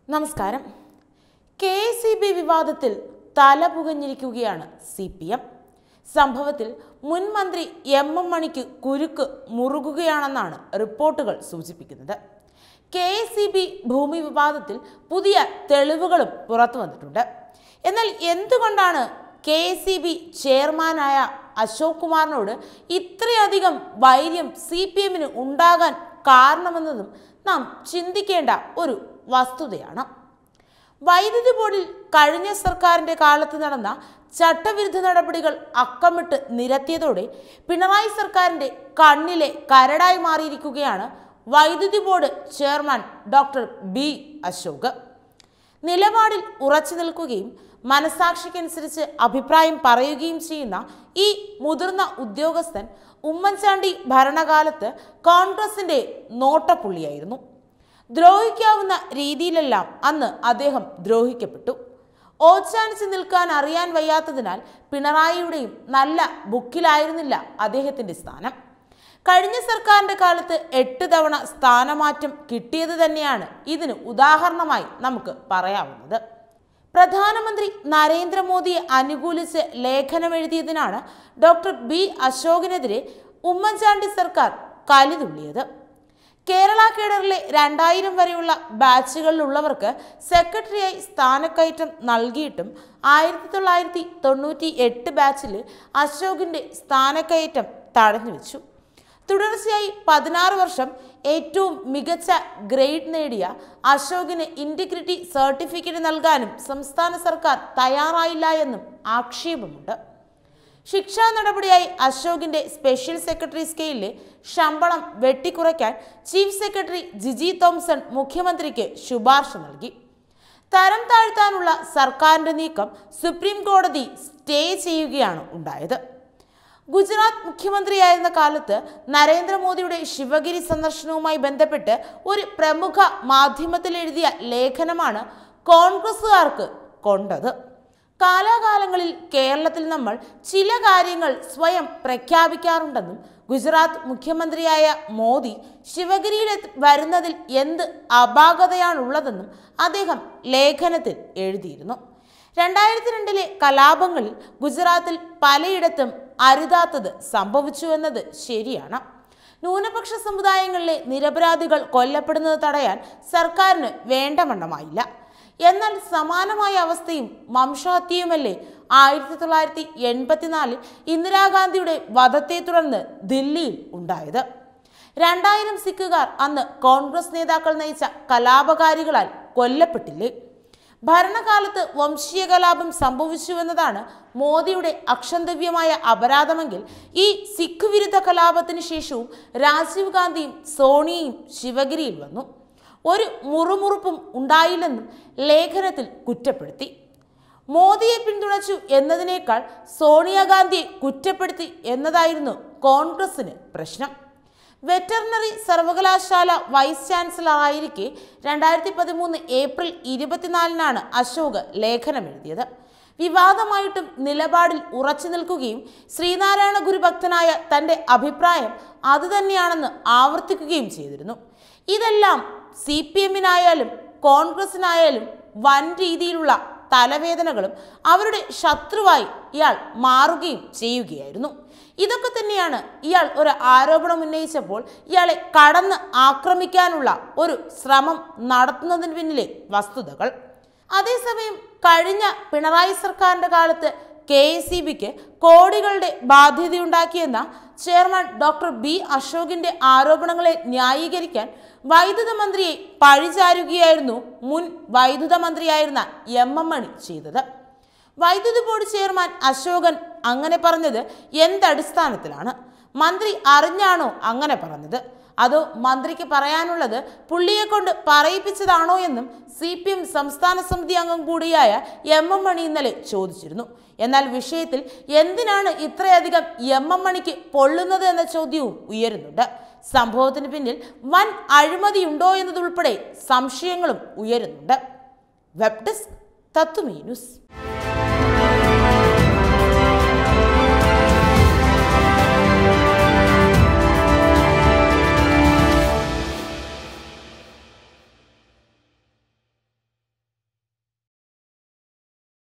നമസ്കാരം K C B വിവാദത്തിൽ തലപുകഞ്ഞിരിക്കുകയാണ് C P M സംഭവത്തിൽ മുൻ മന്ത്രി എം എം മണിക്ക് കുരുക്ക് മുറുകുകയാണെന്നാണ് റിപ്പോർട്ടുകൾ സൂചിപ്പിക്കുന്നത് കെ സി ബി ഭൂമി വിവാദത്തിൽ പുതിയ തെളിവുകളും പുറത്തു വന്നിട്ടുണ്ട് എന്നാൽ എന്തുകൊണ്ടാണ് കെ സി ബി ചെയർമാനായ അശോക് കുമാറിനോട് ഇത്രയധികം വൈര്യം സി പി എമ്മിന് ഉണ്ടാകാൻ കാരണമെന്നതും നാം ചിന്തിക്കേണ്ട ഒരു വസ്തുതയാണ് വൈദ്യുതി ബോർഡിൽ കഴിഞ്ഞ സർക്കാരിന്റെ കാലത്ത് നടന്ന ചട്ടവിരുദ്ധ നടപടികൾ അക്കമിട്ട് നിരത്തിയതോടെ പിണറായി സർക്കാരിന്റെ കണ്ണിലെ കരടായി മാറിയിരിക്കുകയാണ് വൈദ്യുതി board chairman doctor B Ashok നിലപാടിൽ ഉറച്ചു നിൽക്കുകയും മനസാക്ഷിക്കനുസരിച്ച് അഭിപ്രായം പറയുകയും ചെയ്യുന്ന ഈ മുതിർന്ന ഉദ്യോഗസ്ഥൻ ഉമ്മൻചാണ്ടി ഭരണകാലത്ത് കോൺഗ്രസിന്റെ നോട്ടപ്പുള്ളിയായിരുന്നു ദ്രോഹിക്കാവുന്ന രീതിയിലെല്ലാം അന്ന് അദ്ദേഹം ദ്രോഹിക്കപ്പെട്ടു ഓച്ചാനിച്ച് നിൽക്കാൻ അറിയാൻ വയ്യാത്തതിനാൽ പിണറായിയുടെയും നല്ല ബുക്കിലായിരുന്നില്ല അദ്ദേഹത്തിന്റെ സ്ഥാനം കഴിഞ്ഞ സർക്കാരിന്റെ കാലത്ത് എട്ട് തവണ സ്ഥാനമാറ്റം കിട്ടിയത് തന്നെയാണ് ഇതിന് ഉദാഹരണമായി നമുക്ക് പറയാവുന്നത് പ്രധാനമന്ത്രി നരേന്ദ്രമോദിയെ അനുകൂലിച്ച് ലേഖനമെഴുതിയതിനാണ് ഡോക്ടർ ബി അശോകിനെതിരെ ഉമ്മൻചാണ്ടി സർക്കാർ കലിതുള്ളിയത് കേരള കേഡറിലെ രണ്ടായിരം വരെയുള്ള ബാച്ചുകളിലുള്ളവർക്ക് സെക്രട്ടറിയായി സ്ഥാനക്കയറ്റം നൽകിയിട്ടും ആയിരത്തി തൊള്ളായിരത്തി തൊണ്ണൂറ്റി എട്ട് ബാച്ചിൽ അശോകിൻ്റെ സ്ഥാനക്കയറ്റം തടഞ്ഞു വെച്ചു തുടർച്ചയായി പതിനാറ് വർഷം ഏറ്റവും മികച്ച ഗ്രേഡ് നേടിയ അശോകിന് ഇൻറ്റിഗ്രിറ്റി സർട്ടിഫിക്കറ്റ് നൽകാനും സംസ്ഥാന സർക്കാർ തയ്യാറായില്ല എന്നും ആക്ഷേപമുണ്ട് ശിക്ഷാ നടപടിയായി അശോകിന്റെ സ്പെഷ്യൽ സെക്രട്ടറി സ്കെയിലിലെ ശമ്പളം വെട്ടിക്കുറയ്ക്കാൻ ചീഫ് സെക്രട്ടറി ജിജി തോംസൺ മുഖ്യമന്ത്രിക്ക് ശുപാർശ നൽകി തരം താഴ്ത്താനുള്ള സർക്കാരിന്റെ നീക്കം സുപ്രീം കോടതി സ്റ്റേ ചെയ്യുകയാണ് ഉണ്ടായത് ഗുജറാത്ത് മുഖ്യമന്ത്രിയായിരുന്ന കാലത്ത് നരേന്ദ്രമോദിയുടെ ശിവഗിരി സന്ദർശനവുമായി ബന്ധപ്പെട്ട് ഒരു പ്രമുഖ മാധ്യമത്തിൽ എഴുതിയ ലേഖനമാണ് കോൺഗ്രസുകാർക്ക് കൊണ്ടത് കാലാകാലങ്ങളിൽ കേരളത്തിൽ നമ്മൾ ചില കാര്യങ്ങൾ സ്വയം പ്രഖ്യാപിക്കാറുണ്ടെന്നും ഗുജറാത്ത് മുഖ്യമന്ത്രിയായ മോദി ശിവഗിരിയിൽ വരുന്നതിൽ എന്ത് അപാകതയാണുള്ളതെന്നും അദ്ദേഹം ലേഖനത്തിൽ എഴുതിയിരുന്നു രണ്ടായിരത്തി രണ്ടിലെ കലാപങ്ങളിൽ ഗുജറാത്തിൽ പലയിടത്തും അരുതാത്തത് സംഭവിച്ചു എന്നത് ശരിയാണ് ന്യൂനപക്ഷ സമുദായങ്ങളിലെ നിരപരാധികൾ കൊല്ലപ്പെടുന്നത് തടയാൻ സർക്കാരിന് വേണ്ടവണ്ണമായില്ല എന്നാൽ സമാനമായ അവസ്ഥയും വംശഹത്യയുമല്ലേ ആയിരത്തി തൊള്ളായിരത്തി എൺപത്തിനാലിൽ ഇന്ദിരാഗാന്ധിയുടെ വധത്തെ തുടർന്ന് ദില്ലിയിൽ ഉണ്ടായത് രണ്ടായിരം സിഖുകാർ അന്ന് കോൺഗ്രസ് നേതാക്കൾ നയിച്ച കലാപകാരികളാൽ കൊല്ലപ്പെട്ടില്ലേ ഭരണകാലത്ത് വംശീയ കലാപം സംഭവിച്ചുവെന്നതാണ് മോദിയുടെ അക്ഷന്തവ്യമായ അപരാധമെങ്കിൽ ഈ സിഖ് വിരുദ്ധ കലാപത്തിന് ശേഷവും രാജീവ് ഗാന്ധിയും സോണിയയും ശിവഗിരിയിൽ വന്നു ഒരു മുറുമുറുപ്പും ഉണ്ടായില്ലെന്നും ലേഖനത്തിൽ കുറ്റപ്പെടുത്തി മോദിയെ പിന്തുണച്ചു എന്നതിനേക്കാൾ സോണിയാഗാന്ധിയെ കുറ്റപ്പെടുത്തി എന്നതായിരുന്നു കോൺഗ്രസിന് പ്രശ്നം വെറ്ററിനറി സർവകലാശാല വൈസ് ചാൻസലർ ആയിരിക്കെ രണ്ടായിരത്തി പതിമൂന്ന് ഏപ്രിൽ ഇരുപത്തിനാലിനാണ് അശോക് ലേഖനം എഴുതിയത് വിവാദമായിട്ടും നിലപാടിൽ ഉറച്ചു നിൽക്കുകയും ശ്രീനാരായണ ഗുരുഭക്തനായ തൻ്റെ അഭിപ്രായം അതുതന്നെയാണെന്ന് ആവർത്തിക്കുകയും ചെയ്തിരുന്നു ഇതെല്ലാം സി പി എമ്മിനായാലും കോൺഗ്രസിനായാലും വൻ രീതിയിലുള്ള തലവേദനകളും അവരുടെ ശത്രുവായി ഇയാൾ മാറുകയും ചെയ്യുകയായിരുന്നു ഇതൊക്കെ തന്നെയാണ് ഇയാൾ ഒരു ആരോപണം ഉന്നയിച്ചപ്പോൾ ഇയാളെ കടന്ന് ആക്രമിക്കാനുള്ള ഒരു ശ്രമം നടത്തുന്നതിന് പിന്നിലെ വസ്തുതകൾ അതേസമയം കഴിഞ്ഞ പിണറായി സർക്കാരിന്റെ കാലത്ത് കെ എസ് ഇ ബിക്ക് കോടികളുടെ ബാധ്യതയുണ്ടാക്കിയെന്ന ചെയർമാൻ ഡോക്ടർ ബി അശോകിന്റെ ആരോപണങ്ങളെ ന്യായീകരിക്കാൻ വൈദ്യുത മന്ത്രിയെ പഴിചാരുകയായിരുന്നു മുൻ വൈദ്യുത മന്ത്രിയായിരുന്ന എം എം മണി ചെയ്തത് വൈദ്യുതി ബോർഡ് ചെയർമാൻ അശോകൻ അങ്ങനെ പറഞ്ഞത് എന്തടിസ്ഥാനത്തിലാണ് മന്ത്രി അറിഞ്ഞാണോ അങ്ങനെ പറഞ്ഞത് അതോ മന്ത്രിക്ക് പറയാനുള്ളത് പുള്ളിയെ കൊണ്ട് പറയിപ്പിച്ചതാണോ എന്നും സി പി എം സംസ്ഥാന സമിതി അംഗം കൂടിയായ എം എം മണി ഇന്നലെ ചോദിച്ചിരുന്നു എന്നാൽ വിഷയത്തിൽ എന്തിനാണ് ഇത്രയധികം എം എം മണിക്ക് പൊള്ളുന്നത് എന്ന ചോദ്യവും ഉയരുന്നുണ്ട് സംഭവത്തിന് പിന്നിൽ വൻ അഴിമതിയുണ്ടോ എന്നതുൾപ്പെടെ സംശയങ്ങളും ഉയരുന്നുണ്ട് വെബ് ഡെസ്ക് തത്തുമീ ന്യൂസ്